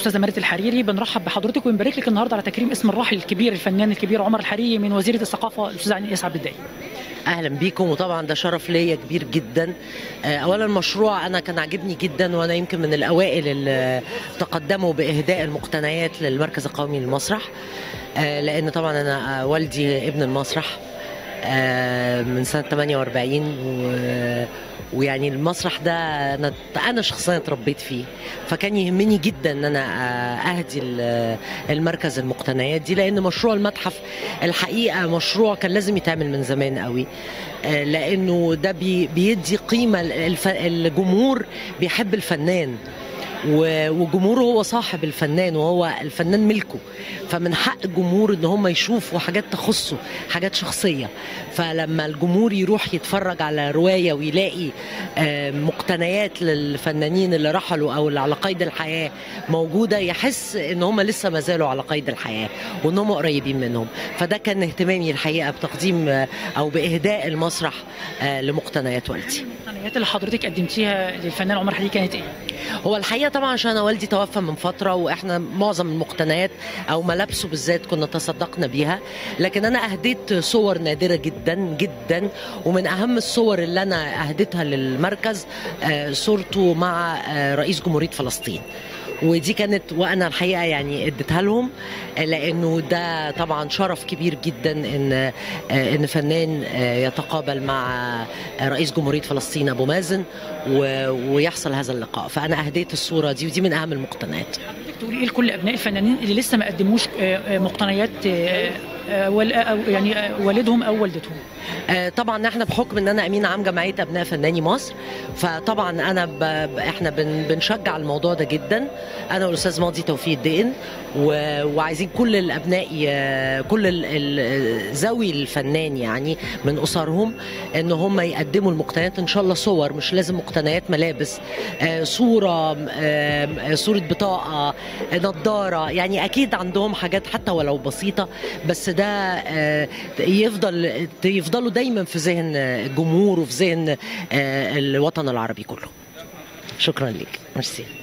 الاستاذه مارت الحريري بنرحب بحضرتك ونبارك لك النهارده على تكريم اسم الراحل الكبير الفنان الكبير عمر الحريري من وزيره الثقافه الاستاذ انيس عبد الدايم اهلا بيكم وطبعا ده شرف ليا كبير جدا آه، اولا المشروع انا كان عاجبني جدا وانا يمكن من الاوائل اللي تقدموا باهداء المقتنيات للمركز القومي للمسرح آه، لان طبعا انا آه، والدي ابن المسرح آه، من سنه 48 و ويعني المسرح ده انا انا شخصيا اتربيت فيه فكان يهمني جدا ان انا آه، اهدي ال- المركز المقتنيات دي لان مشروع المتحف الحقيقه مشروع كان لازم يتعمل من زمان قوي آه، لانه ده بي- بيدي قيمه الف- الجمهور بيحب الفنان و- وجمهوره هو صاحب الفنان وهو الفنان ملكه فمن حق الجمهور ان هم يشوفوا حاجات تخصه حاجات شخصيه فلما الجمهور يروح يتفرج على روايه ويلاقي آه، مقتنيات للفنانين اللي رحلوا او اللي على قيد الحياه موجوده يحس ان هم لسه ما زالوا على قيد الحياه وان هم قريبين منهم فده كان اهتمامي الحقيقه بتقديم آه، او باهداء المسرح آه، لمقتنيات والدي المقتنيات اللي حضرتك قدمتيها للفنان عمر الحريري كانت ايه؟ هو الحقيقه طبعا عشان انا والدي توفى من فتره واحنا معظم المقتنيات او ملابسه بالذات كنا تصدقنا بيها لكن انا اهديت صور نادره جدا جدا ومن اهم الصور اللي انا اهديتها للمركز آه، صورته مع آه، رئيس جمهوريه فلسطين ودي كانت وانا الحقيقه يعني اديتها لهم آه، لانه ده طبعا شرف كبير جدا ان آه، ان فنان آه، يتقابل مع آه، رئيس جمهوريه فلسطين ابو مازن و- ويحصل هذا اللقاء فانا اهديت الصوره دي ودي من اهم المقتنيات حضرتك تقولي ايه لكل ابناء الفنانين اللي لسه ما قدموش آه، آه، مقتنيات آه، آه، وال- أو يعني آه، والدهم او والدتهم آه، طبعا احنا بحكم ان انا امين عام جمعيه ابناء فناني مصر فطبعا انا ب... ب- احنا بن... بنشجع الموضوع ده جدا انا والاستاذ ماضي توفيق الدقن و... وعايزين كل الابناء ي... كل ال... ال... ذوي الفنان يعني من اسرهم ان هم يقدموا المقتنيات ان شاء الله صور مش لازم مقتنيات ملابس آه، صوره آه، صوره بطاقه آه، نظاره يعني اكيد عندهم حاجات حتى ولو بسيطه بس ده آه، يفضل يفضلوا دايما في ذهن الجمهور وفي ذهن آه، الوطن العربي كله شكرا لك ميرسي